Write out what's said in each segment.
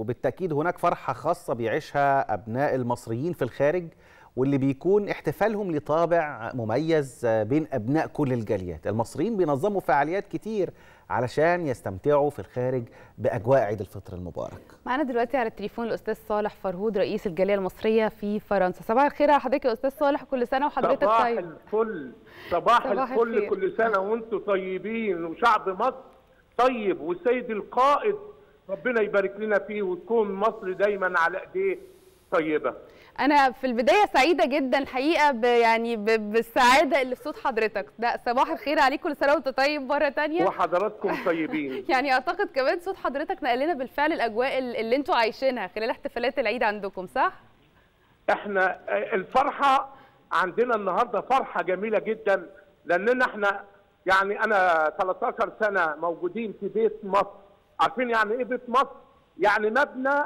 وبالتاكيد هناك فرحه خاصه بيعيشها ابناء المصريين في الخارج واللي بيكون احتفالهم لطابع مميز بين ابناء كل الجاليات المصريين بينظموا فعاليات كتير علشان يستمتعوا في الخارج باجواء عيد الفطر المبارك معانا دلوقتي على التليفون الاستاذ صالح فرهود رئيس الجاليه المصريه في فرنسا صباح الخير على حضرتك يا استاذ صالح كل سنه وحضرتك صباح طيب الفل صباح, صباح الفل الخير. كل سنه وانتم طيبين وشعب مصر طيب والسيد القائد ربنا يبارك لنا فيه وتكون مصر دايما على ايديه طيبه انا في البدايه سعيده جدا الحقيقه ب يعني ب بالسعاده اللي في صوت حضرتك ده صباح الخير عليك كل سنه وانت طيب مره تانية وحضراتكم طيبين يعني اعتقد كمان صوت حضرتك نقل لنا بالفعل الاجواء ال- اللي انتوا عايشينها خلال احتفالات العيد عندكم صح احنا الفرحه عندنا النهارده فرحه جميله جدا لاننا احنا يعني انا 13 سنه موجودين في بيت مصر عارفين يعني ايه بيت مصر؟ يعني مبنى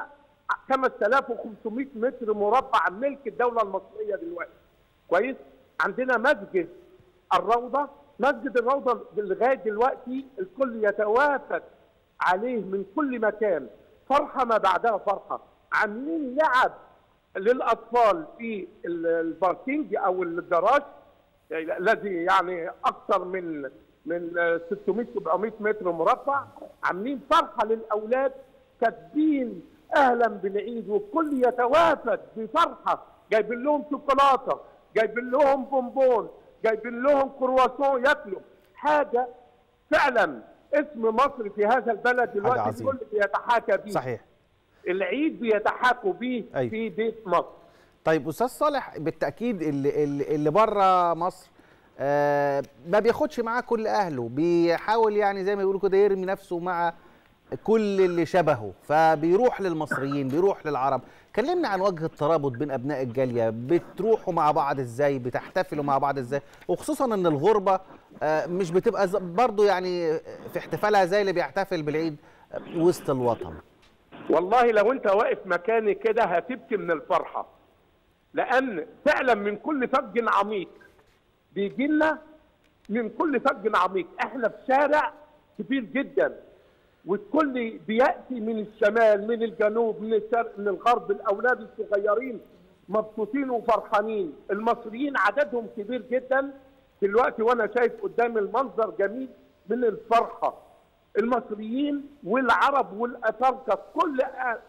5500 متر مربع ملك الدوله المصريه دلوقتي كويس؟ عندنا مسجد الروضه مسجد الروضه لغايه دلوقتي الكل يتوافد عليه من كل مكان فرحه ما بعدها فرحه عاملين لعب للاطفال في ال- الباركينج او الجراج الذي يعني اكثر من من 600 700 متر مربع عاملين فرحه للاولاد كاتبين اهلا بالعيد والكل يتوافد بفرحه جايبين لهم شوكولاته جايبين لهم بونبون جايبين لهم كرواسون ياكلوا حاجه فعلا اسم مصر في هذا البلد دلوقتي عظيمة. الكل بيتحاكى بيه صحيح العيد بيتحاكوا بيه أيوة. في بيت مصر طيب استاذ صالح بالتاكيد اللي اللي, اللي بره مصر آه ما بياخدش معاه كل اهله بيحاول يعني زي ما بيقولوا كده يرمي نفسه مع كل اللي شبهه فبيروح للمصريين بيروح للعرب كلمنا عن وجه الترابط بين ابناء الجاليه بتروحوا مع بعض ازاي بتحتفلوا مع بعض ازاي وخصوصا ان الغربه آه مش بتبقى ز- برضو يعني في احتفالها زي اللي بيحتفل بالعيد آه، وسط الوطن والله لو انت واقف مكاني كده هتبكي من الفرحه لان فعلا من كل فج عميق بيجي لنا من كل فج عميق احنا في شارع كبير جدا والكل بياتي من الشمال من الجنوب من الشرق من الغرب الاولاد الصغيرين مبسوطين وفرحانين المصريين عددهم كبير جدا دلوقتي وانا شايف قدامي المنظر جميل من الفرحه المصريين والعرب والافارقه كل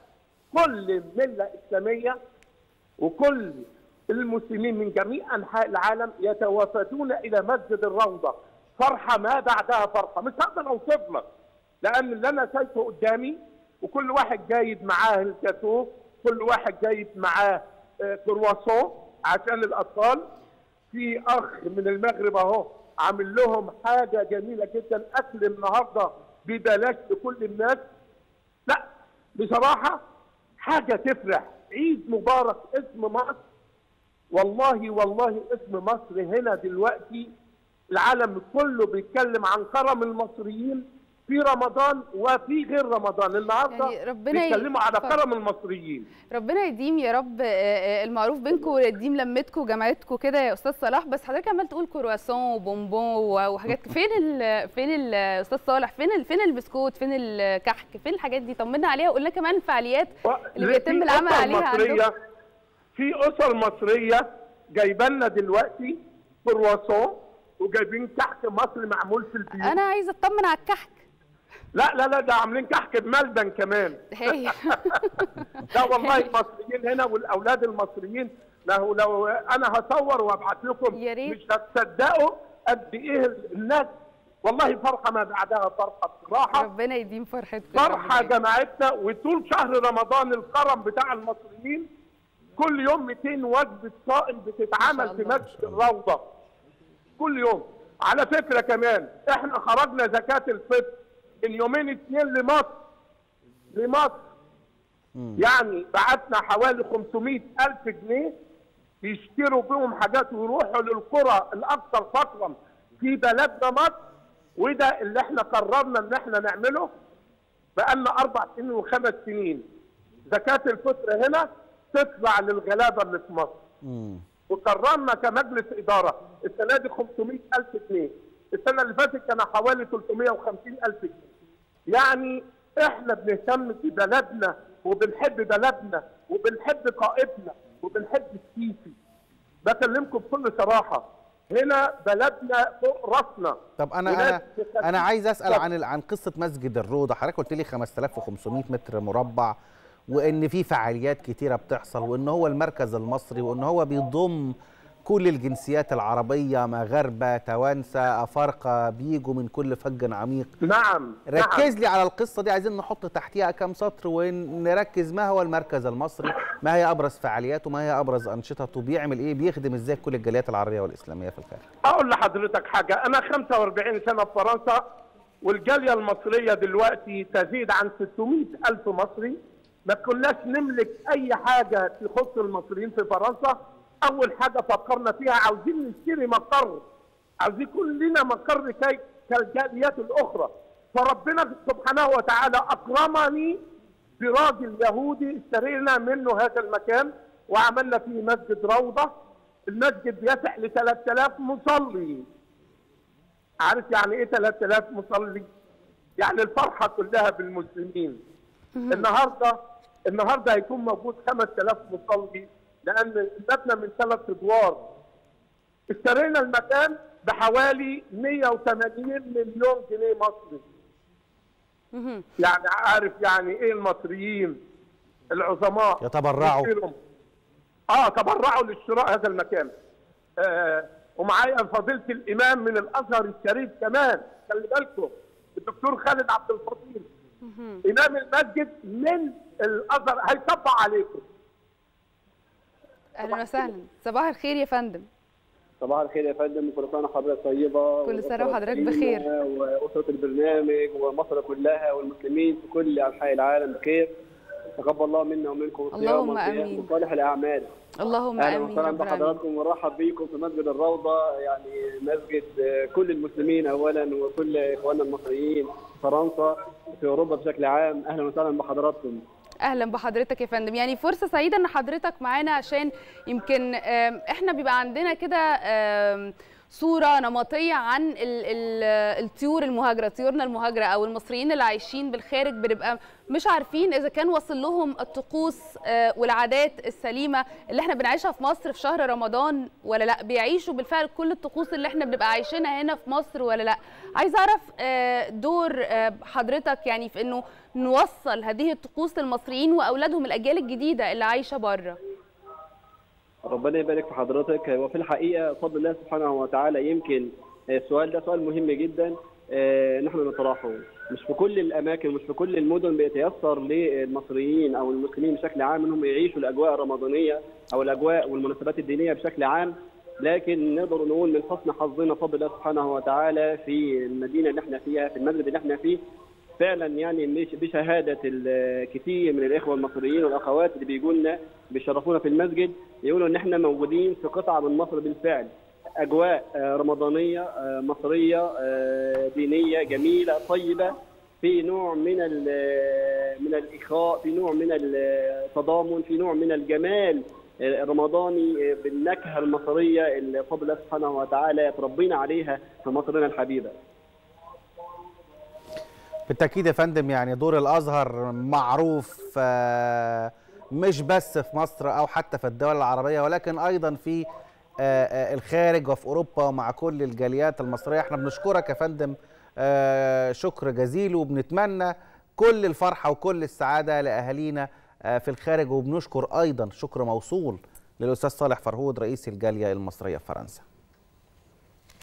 كل مله اسلاميه وكل المسلمين من جميع انحاء العالم يتوافدون الى مسجد الروضه فرحه ما بعدها فرحه مش هقدر اوصف لك لان اللي انا شايفه قدامي وكل واحد جايب معاه الجاتوه كل واحد جايب معاه آه، كرواسون عشان الاطفال في اخ من المغرب اهو عامل لهم حاجه جميله جدا اكل النهارده ببلاش لكل الناس لا بصراحه حاجه تفرح عيد مبارك اسم مصر والله والله اسم مصر هنا دلوقتي العالم كله بيتكلم عن كرم المصريين في رمضان وفي غير رمضان النهارده يعني ربنا ي- بيتكلموا على اتفضل. كرم المصريين ربنا يديم يا رب آه، آه، المعروف بينكم ويديم لمتكم وجماعتكم كده يا استاذ صلاح بس حضرتك عمال تقول كرواسون وبونبون و- وحاجات فين ال فين الاستاذ صالح فين ال فين البسكوت فين الكحك فين الحاجات دي طمنا عليها وقول لنا كمان الفعاليات اللي في بيتم العمل أسر عليها مصرية عندكم في اسر مصريه جايبه لنا دلوقتي كرواسون وجايبين كحك مصري معمول في البيوت انا عايزه اطمن على الكحك لا لا لا ده عاملين كحك بملبن كمان هي لا والله المصريين هنا والاولاد المصريين لو لو انا هصور وابعت لكم يا ريت. مش هتصدقوا قد ايه الناس والله فرحه ما بعدها فرحه بصراحه ربنا يديم فرحتكم يا رب فرحه دايما. جماعتنا وطول شهر رمضان الكرم بتاع المصريين كل يوم 200 وجبه صائم بتتعمل ما في شاء الله. مسجد الروضه كل يوم على فكره كمان احنا خرجنا زكاه الفطر اليومين اثنين لمصر لمصر يعني بعتنا حوالي 500 ألف جنيه يشتروا بيهم حاجات ويروحوا للقرى الأكثر فقرا في بلدنا مصر وده اللي احنا قررنا ان احنا نعمله بقالنا أربع سنين وخمس سنين زكاة الفطر هنا تطلع للغلابة اللي في مصر مم. وقررنا كمجلس إدارة السنة دي 500 ألف جنيه السنة اللي فاتت كان حوالي 350 ألف جنيه يعني احنا بنهتم ببلدنا وبنحب بلدنا وبنحب قائدنا وبنحب السيسي بكلمكم بكل صراحه هنا بلدنا فوق راسنا طب انا وناس انا بتخليك انا عايز اسال طب. عن ال- عن قصه مسجد الروضه حضرتك قلت لي 5500 متر مربع وان في فعاليات كتيره بتحصل وان هو المركز المصري وان هو بيضم كل الجنسيات العربيه مغاربه توانسه افارقه بيجوا من كل فج عميق نعم ركز لي على القصه دي عايزين نحط تحتيها كام سطر ونركز ما هو المركز المصري ما هي ابرز فعالياته ما هي ابرز انشطته بيعمل ايه بيخدم ازاي كل الجاليات العربيه والاسلاميه في الخارج اقول لحضرتك حاجه انا 45 سنه في فرنسا والجاليه المصريه دلوقتي تزيد عن 600 الف مصري ما كناش نملك اي حاجه تخص المصريين في فرنسا اول حاجه فكرنا فيها عاوزين نشتري مقر عاوزين يكون لنا مقر كي كالجاليات الاخرى فربنا سبحانه وتعالى اكرمني براجل يهودي اشترينا منه هذا المكان وعملنا فيه مسجد روضه المسجد بيسع ل 3000 مصلي عارف يعني ايه 3000 مصلي يعني الفرحه كلها بالمسلمين النهارده النهارده هيكون موجود 5000 مصلي لان المبنى من ثلاث ادوار اشترينا المكان بحوالي 180 مليون جنيه مصري مهم. يعني عارف يعني ايه المصريين العظماء يتبرعوا. يشتروا. اه تبرعوا لشراء هذا المكان آه ومعايا فضيله الامام من الازهر الشريف كمان خلي بالكم الدكتور خالد عبد الفضيل امام المسجد من الازهر هيطبق عليكم اهلا وسهلا صباح الخير يا فندم صباح الخير يا فندم كل سنه وحضرتك طيبه كل سنة والأسرة وحضرتك الكريمة بخير. واسره البرنامج ومصر كلها والمسلمين في كل انحاء العالم بخير تقبل الله منا ومنكم الصيام اللهم والقيام آمين. وصالح الاعمال اللهم اهلا امين وسهلا رب العالمين بحضراتكم ونرحب بيكم في مسجد الروضه يعني مسجد آه، كل المسلمين اولا وكل اخواننا المصريين فرنسا في اوروبا بشكل عام اهلا وسهلا بحضراتكم اهلا بحضرتك يا فندم يعني فرصه سعيده ان حضرتك معانا عشان يمكن آم، احنا بيبقى عندنا كده آم، صوره نمطيه عن ال ال الطيور المهاجره طيورنا المهاجره او المصريين اللي عايشين بالخارج بنبقى مش عارفين اذا كان واصل لهم الطقوس آه، والعادات السليمه اللي احنا بنعيشها في مصر في شهر رمضان ولا لا بيعيشوا بالفعل كل الطقوس اللي احنا بنبقى عايشينها هنا في مصر ولا لا عايزه اعرف آه، دور آه، حضرتك يعني في انه نوصل هذه الطقوس للمصريين واولادهم الاجيال الجديده اللي عايشه بره ربنا يبارك في حضرتك وفي الحقيقه بفضل الله سبحانه وتعالى يمكن السؤال ده سؤال مهم جدا آه، نحن نطرحه مش في كل الاماكن مش في كل المدن بيتيسر للمصريين او المسلمين بشكل عام انهم يعيشوا الاجواء الرمضانيه او الاجواء والمناسبات الدينيه بشكل عام لكن نقدر نقول من حسن حظنا بفضل الله سبحانه وتعالى في المدينه اللي احنا فيها في المسجد اللي احنا فيه فعلا يعني مش- بشهاده الكثير من الاخوه المصريين والاخوات اللي بيجوا لنا بيشرفونا في المسجد يقولوا ان احنا موجودين في قطعه من مصر بالفعل اجواء آه، رمضانيه آه، مصريه آه، دينيه جميله طيبه في نوع من ال- من الاخاء في نوع من التضامن في نوع من الجمال الرمضاني بالنكهه المصريه اللي بفضل الله سبحانه وتعالى تربينا عليها في مصرنا الحبيبه بالتاكيد يا فندم يعني دور الازهر معروف آه، مش بس في مصر او حتى في الدول العربيه ولكن ايضا في آه، آه، الخارج وفي اوروبا ومع كل الجاليات المصريه احنا بنشكرك يا فندم آه، شكر جزيل وبنتمنى كل الفرحه وكل السعاده لاهالينا آه، في الخارج وبنشكر ايضا شكر موصول للاستاذ صالح فرهود رئيس الجاليه المصريه في فرنسا